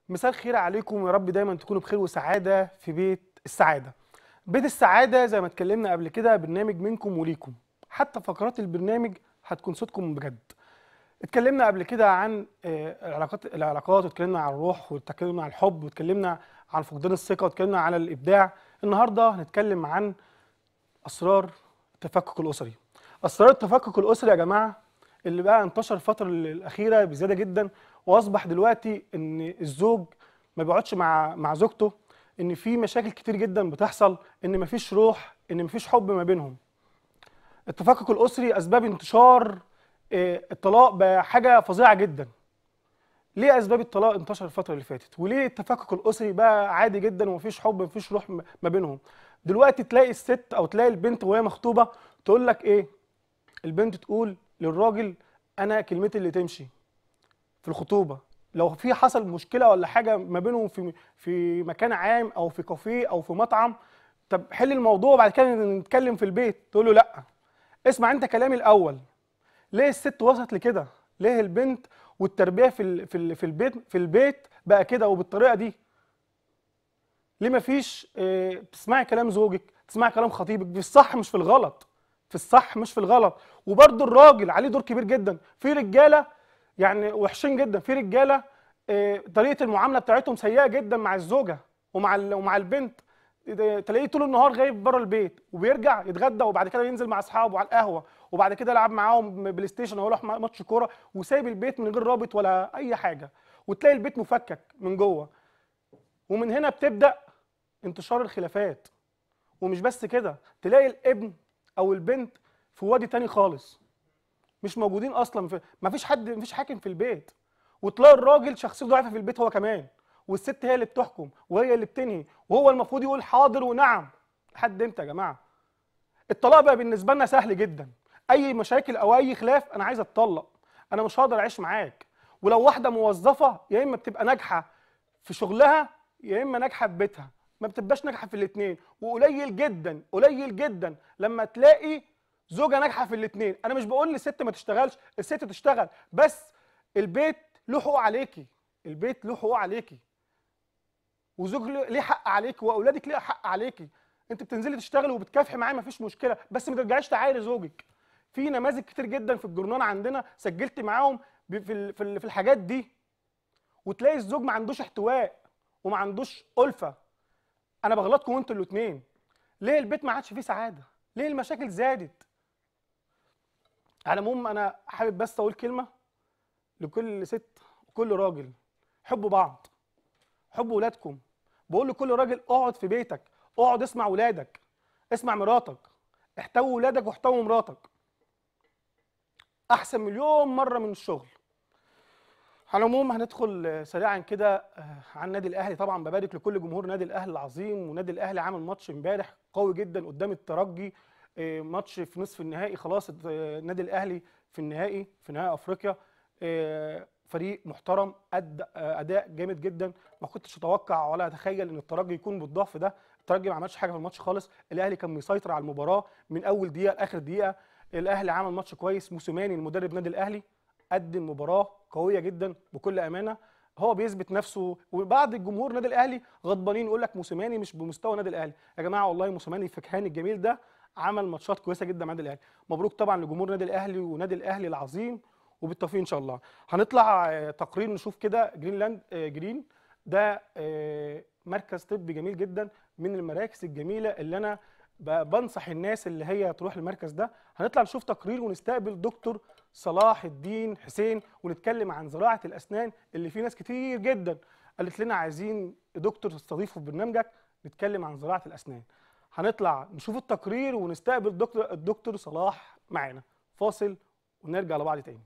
مساء الخير عليكم يا رب دايما تكونوا بخير وسعاده في بيت السعاده. بيت السعاده زي ما اتكلمنا قبل كده برنامج منكم وليكم. حتى فقرات البرنامج هتكون صوتكم بجد. اتكلمنا قبل كده عن آه، العلاقات العلاقات واتكلمنا عن الروح واتكلمنا عن الحب واتكلمنا عن فقدان الثقه واتكلمنا على الابداع. النهارده هنتكلم عن اسرار التفكك الاسري. اسرار التفكك الاسري يا جماعه اللي بقى انتشر الفتره الاخيره بزياده جدا واصبح دلوقتي ان الزوج ما بيقعدش مع مع زوجته ان في مشاكل كتير جدا بتحصل ان مفيش روح ان مفيش حب ما بينهم التفكك الاسري اسباب انتشار آه، الطلاق بقى حاجه فظيعه جدا ليه اسباب الطلاق انتشر الفتره اللي فاتت وليه التفكك الاسري بقى عادي جدا ومفيش حب مفيش روح م- ما بينهم دلوقتي تلاقي الست او تلاقي البنت وهي مخطوبه تقول لك ايه البنت تقول للراجل انا كلمتي اللي تمشي في الخطوبه لو في حصل مشكله ولا حاجه ما بينهم في في مكان عام او في كافيه او في مطعم طب حل الموضوع وبعد كده نتكلم في البيت تقول له لا اسمع انت كلامي الاول ليه الست وصلت لكده ليه البنت والتربيه في ال- في ال- في البيت في البيت بقى كده وبالطريقه دي ليه مفيش اه تسمعي كلام زوجك تسمعي كلام خطيبك في الصح مش في الغلط في الصح مش في الغلط وبرده الراجل عليه دور كبير جدا في رجاله يعني وحشين جدا في رجاله آه، طريقه المعامله بتاعتهم سيئه جدا مع الزوجه ومع ال- ومع البنت ده- تلاقيه طول النهار غايب بره البيت وبيرجع يتغدى وبعد كده ينزل مع اصحابه على القهوه وبعد كده يلعب معاهم بلاي ستيشن او يروح مع- ماتش كوره وسايب البيت من غير رابط ولا اي حاجه وتلاقي البيت مفكك من جوه ومن هنا بتبدا انتشار الخلافات ومش بس كده تلاقي الابن او البنت في وادي تاني خالص مش موجودين اصلا في ما فيش حد ما فيش حاكم في البيت وتلاقي الراجل شخصيته ضعيفه في البيت هو كمان والست هي اللي بتحكم وهي اللي بتنهي وهو المفروض يقول حاضر ونعم لحد امتى يا جماعه الطلاق بقى بالنسبه لنا سهل جدا اي مشاكل او اي خلاف انا عايز اتطلق انا مش هقدر اعيش معاك ولو واحده موظفه يا اما بتبقى ناجحه في شغلها يا اما ناجحه في بيتها ما بتبقاش ناجحه في الاثنين وقليل جدا قليل جدا لما تلاقي زوجه ناجحه في الاثنين انا مش بقول للست ما تشتغلش الست تشتغل بس البيت له حقوق عليكي البيت له حقوق عليكي وزوج له- ليه حق عليكي واولادك ليه حق عليكي انت بتنزلي تشتغلي وبتكافحي معاه مفيش مشكله بس ما ترجعيش تعايري زوجك في نماذج كتير جدا في الجورنال عندنا سجلت معاهم ب- في ال- في ال- في الحاجات دي وتلاقي الزوج ما عندوش احتواء وما عندوش ألفة انا بغلطكم انتوا الاثنين ليه البيت ما عادش فيه سعاده ليه المشاكل زادت على العموم انا حابب بس اقول كلمه لكل ست وكل راجل حبوا بعض حبوا ولادكم بقول لكل راجل اقعد في بيتك اقعد اسمع ولادك اسمع مراتك احتوي ولادك واحتوي مراتك احسن مليون مره من الشغل على العموم هندخل آه، سريعا كده آه، عن النادي الاهلي طبعا ببارك لكل جمهور نادي الاهلي العظيم ونادي الاهلي عامل ماتش امبارح قوي جدا قدام الترجي آه، ماتش في نصف النهائي خلاص آه، النادي الاهلي في النهائي في نهائي افريقيا آه، فريق محترم ادى آه، اداء جامد جدا ما كنتش اتوقع ولا اتخيل ان الترجي يكون بالضعف ده الترجي ما عملش حاجه في الماتش خالص الاهلي كان مسيطر على المباراه من اول دقيقه لاخر دقيقه الاهلي عمل ماتش كويس موسيماني المدرب نادي الاهلي قدم مباراه قويه جدا بكل امانه هو بيثبت نفسه وبعض الجمهور نادي الاهلي غضبانين يقول لك موسيماني مش بمستوى نادي الاهلي يا جماعه والله موسيماني الفكهاني الجميل ده عمل ماتشات كويسه جدا مع النادي الاهلي مبروك طبعا لجمهور نادي الاهلي ونادي الاهلي العظيم وبالتوفيق ان شاء الله هنطلع آه، تقرير نشوف كده جرينلاند آه، جرين ده آه، مركز طبي جميل جدا من المراكز الجميله اللي انا ب- بنصح الناس اللي هي تروح المركز ده هنطلع نشوف تقرير ونستقبل دكتور صلاح الدين حسين ونتكلم عن زراعه الاسنان اللي في ناس كتير جدا قالت لنا عايزين دكتور تستضيفه في برنامجك نتكلم عن زراعه الاسنان هنطلع نشوف التقرير ونستقبل الدكتور الدكتور صلاح معانا فاصل ونرجع لبعض تاني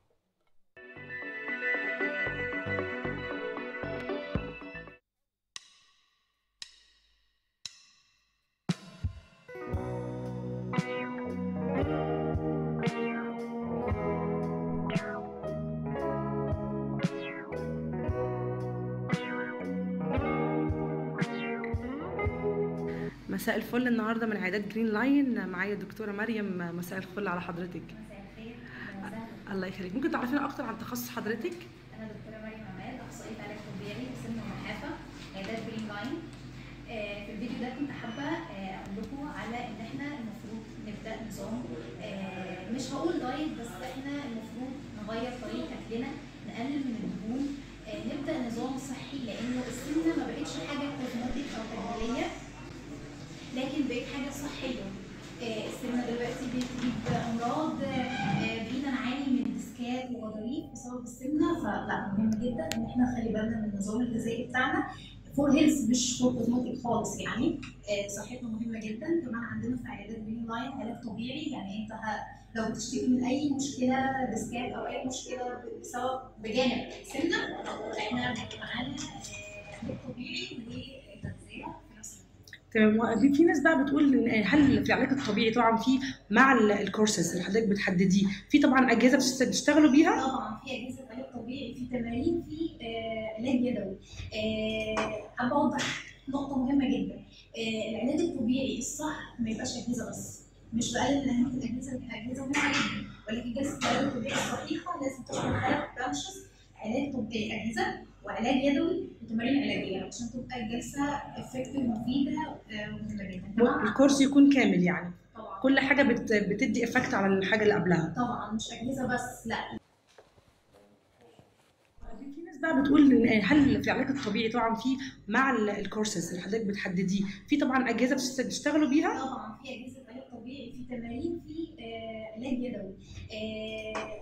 مساء الفل النهارده من عيادات جرين لاين معايا الدكتوره مريم مساء الفل على حضرتك مساء الخير أهلا وسهلا الله يخليك ممكن تعرفينا اكتر عن تخصص حضرتك أنا دكتورة مريم عماد اخصائيه علاج طبيعي وسمنه ونحافه عيادات جرين لاين آه، في الفيديو ده كنت حابه آه، اقول لكم على ان احنا المفروض نبدا نظام آه، مش هقول دايت بس احنا المفروض نغير طريقه اكلنا نقلل من الدهون آه، نبدا نظام صحي لانه السمنه ما بقتش حاجه كوزماتيك او تجميليه لكن بقت حاجه صحيه آه، السمنه دلوقتي بتجيب امراض آه، بقينا نعاني من ديسكات وغضاريف بسبب السمنه فلا مهم جدا ان احنا نخلي بالنا من النظام الغذائي بتاعنا فور هيلث مش فور كوزماتيك خالص يعني آه، صحتنا مهمه جدا كمان عندنا في عيادات جرين لاين علاج طبيعي يعني انت ه- لو بتشتكي من اي مشكله ديسكات او اي مشكله بسبب بجانب السمنه احنا معانا آه، علاج طبيعي وتغذيه في نفس الوقت تمام وفي- في ناس بقى بتقول إن هل في العلاج الطبيعي طبعا في مع ال- الكورسز اللي حضرتك بتحدديه في طبعا اجهزه بتشت- بتشتغلوا بيها طبعا في اجهزه علاج طبيعي في تمارين في آه، علاج يدوي آه، حابه اوضح نقطه مهمه جدا آه، العلاج الطبيعي الصح ما يبقاش اجهزه بس مش بقلل من اهميه الاجهزه الاجهزه مهمه جدا ولكن جلسه العلاج الطبيعي الصحيحه لازم تشمل ثلاث برانشز علاج طبيعي اجهزه وعلاج يدوي وتمارين علاجيه عشان تبقى الجلسه افكتيف مفيده آه، ومهمه جدا كمان الكورس يكون كامل يعني طبعا كل حاجه بت... بتدي افكت على الحاجه اللي قبلها طبعا مش اجهزه بس لا في ناس بقى بتقول إن هل في العلاج الطبيعي طبعا في مع ال- الكورسز اللي حضرتك بتحدديه في طبعا اجهزه بتشت- بتشتغلوا بيها طبعا في اجهزه علاج طبيعي في تمارين في آه، علاج يدوي آه،